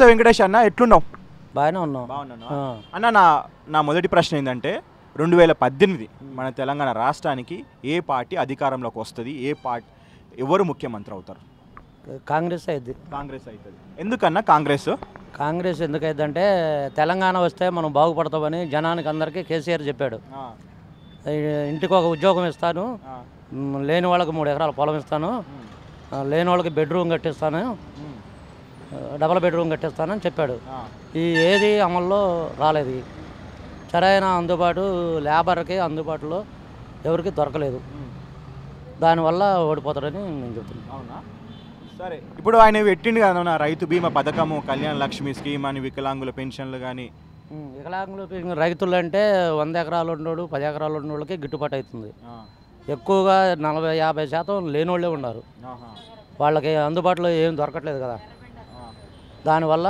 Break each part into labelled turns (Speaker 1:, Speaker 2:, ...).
Speaker 1: బొత్స వెంకటేష్ అన్న ఎట్లున్నావు
Speaker 2: బాగానే ఉన్నాం
Speaker 1: బాగున్నాను
Speaker 2: ఆ.
Speaker 1: అన్న నా నా మొదటి ప్రశ్న ఏంటంటే రెండు వేల పద్దెనిమిది మన తెలంగాణ రాష్ట్రానికి ఏ పార్టీ అధికారంలోకి వస్తుంది ఏ పార్టీ ఎవరు ముఖ్యమంత్రి అవుతారు
Speaker 2: కాంగ్రెస్ అయింది
Speaker 1: కాంగ్రెస్ అవుతుంది ఎందుకన్నా కాంగ్రెస్
Speaker 2: కాంగ్రెస్ ఎందుకైందంటే తెలంగాణ వస్తే మనం బాగుపడతామని జనానికి అందరికీ కేసీఆర్ చెప్పాడు
Speaker 1: ఆ,
Speaker 2: ఈ ఇంటికి ఒక ఉద్యోగం ఇస్తాను
Speaker 1: ఆ,
Speaker 2: మ్, లేని వాళ్ళకి మూడు ఎకరాల పొలం ఇస్తాను
Speaker 1: ఉమ్,
Speaker 2: ఆ, లేని వాళ్ళకి బెడ్రూమ్ కట్టిస్తాను
Speaker 1: ఉమ్,
Speaker 2: ఆ, డబల్ బెడ్రూమ్ కట్టిస్తానని చెప్పాడు
Speaker 1: ఆ,
Speaker 2: ఈ ఏది అమల్లో రాలేదు సరైన అందుబాటు లేబర్కి అందుబాటులో ఎవరికి దొరకలేదు
Speaker 1: ఉమ్.
Speaker 2: దానివల్ల ఓడిపోతాడని నేను చెప్తున్నాను
Speaker 1: అవునా సరే ఇప్పుడు ఆయన పెట్టిండు కదా నా రైతు బీమా పథకము కళ్యాణ లక్ష్మి స్కీమ్ అని వికలాంగుల పెన్షన్లు కానీ
Speaker 2: ఉమ్, వికలాంగులు పెరిగిన రైతులు అంటే వంద ఎకరాలు ఉన్నోడు పది ఎకరాలు ఉన్నోళ్ళకి గిట్టుబాటు అవుతుంది ఎక్కువగా నలభై యాభై శాతం లేనోళ్ళే ఉన్నారు వాళ్ళకి అందుబాటులో ఏం దొరకట్లేదు కదా దానివల్ల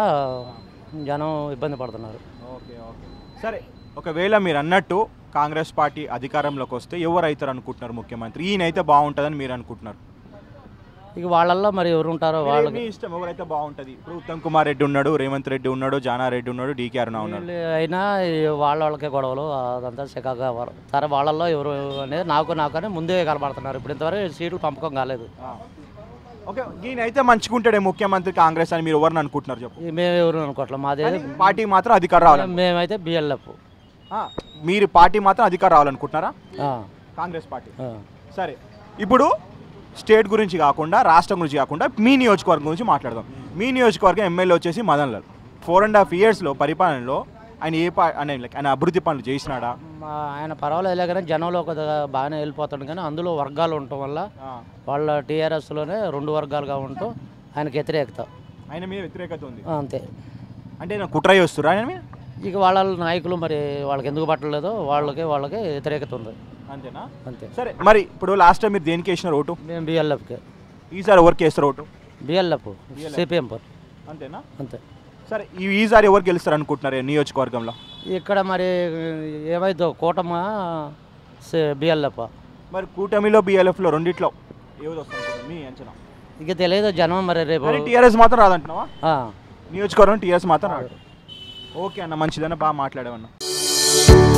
Speaker 2: జనం ఇబ్బంది పడుతున్నారు
Speaker 1: ఓకే ఓకే సరే ఒకవేళ మీరు అన్నట్టు కాంగ్రెస్ పార్టీ అధికారంలోకి వస్తే ఎవరు అవుతారు అనుకుంటున్నారు ముఖ్యమంత్రి ఈయనైతే బాగుంటుందని మీరు అనుకుంటున్నారు
Speaker 2: ఇక వాళ్ళల్లో మరి ఎవరు ఉంటారో వాళ్ళకి
Speaker 1: మీ ఇష్టం ఎవరైతే బాగుంటుంది ఇప్పుడు ఉత్తమ్ కుమార్ రెడ్డి ఉన్నాడు రేవంత్ రెడ్డి ఉన్నాడు జానారెడ్డి ఉన్నాడు డీకే అరుణ ఉన్నాడు
Speaker 2: వీళ్ళు అయినా ఈ వాళ్ళ వాళ్ళకే గొడవలు అదంతా చికాగా వర- సరే వాళ్ళల్లో ఎవరు అనేది నాకు నాకు అని ముందే కనబడుతున్నారు ఇప్పుడు ఇంతవరకు సీట్లు పంపకం కాలేదు
Speaker 1: ఆ. ఓకే ఈయనైతే మంచిగుంటాడే ముఖ్యమంత్రి కాంగ్రెస్ అని మీరు ఎవరిని అనుకుంటున్నారు చెప్పు
Speaker 2: ఈ మేము ఎవరు అనుకోవట్లేదు మాది
Speaker 1: కానీ పార్టీ మాత్రం అధికారం రావాలని
Speaker 2: మేమైతే బిఎల్ఎఫ్
Speaker 1: ఆ, మీరు పార్టీ మాత్రం అధికారం రావాలనుకుంటున్నారా కాంగ్రెస్ పార్టీ సరే ఇప్పుడు స్టేట్ గురించి కాకుండా రాష్ట్రం గురించి కాకుండా మీ నియోజకవర్గం గురించి మాట్లాడదాం మీ నియోజకవర్గం ఎమ్మెల్యే వచ్చేసి Madan Lal four and half ఇయర్స్లో పరిపాలనలో ఆయన ఏ పా ఆయన like ఆయన అభివృద్ధి పనులు చేసినాడా
Speaker 2: ఆయన పర్వాలేదు కానీ జనంలో కొద్దిగా బాగానే వెళ్ళిపోతాడు కానీ అందులో వర్గాలు ఉండటం వల్ల వాళ్ళ టీఆర్ఎస్లోనే రెండు వర్గాలుగా ఉంటూ ఆయనకి వ్యతిరేకత
Speaker 1: ఆయన మీద వ్యతిరేకత ఉంది
Speaker 2: ఆ, అంతే
Speaker 1: అంటే ఆయన కుట్ర చేస్తురా ఆయన మీద
Speaker 2: ఇక వాళ్ళ నాయకులు మరి వాళ్ళకి ఎందుకు పట్టలేదో వాళ్ళకి వాళ్ళకి వ్యతిరేకత ఉంది
Speaker 1: అంతేనా
Speaker 2: అంతే
Speaker 1: సరే మరి ఇప్పుడు లాస్ట్ టైం మీరు దేనికి వేసినారు ఓటు
Speaker 2: మేము బిఎల్ఎఫ్కి
Speaker 1: ఈసారి ఎవరికి వేస్తారు ఓటు
Speaker 2: బిఎల్ఎఫ్ సిపిఎం పార్టీ
Speaker 1: అంతేనా
Speaker 2: అంతే
Speaker 1: సరే ఈ ఈసారి ఎవరు గెలుస్తారు అనుకుంటున్నారు ఈ నియోజకవర్గంలో
Speaker 2: ఇక్కడ మరి ఏమైందో కూటమా బిఎల్ఎఫ్
Speaker 1: మరి కూటమిలో బిఎల్ఎఫ్లో రెండిట్లో ఏది వస్తుంది మీ అంచనా
Speaker 2: ఇక తెలియదు జనం మరి రేపు
Speaker 1: కానీ టీఆర్ఎస్ మాత్రం రాదంటున్నావా
Speaker 2: ఆ,
Speaker 1: నియోజకవర్గం టీఆర్ఎస్ మాత్రం రాదు ఓకే అన్న మంచిదన్న బాగా మాట్లాడేవన్నా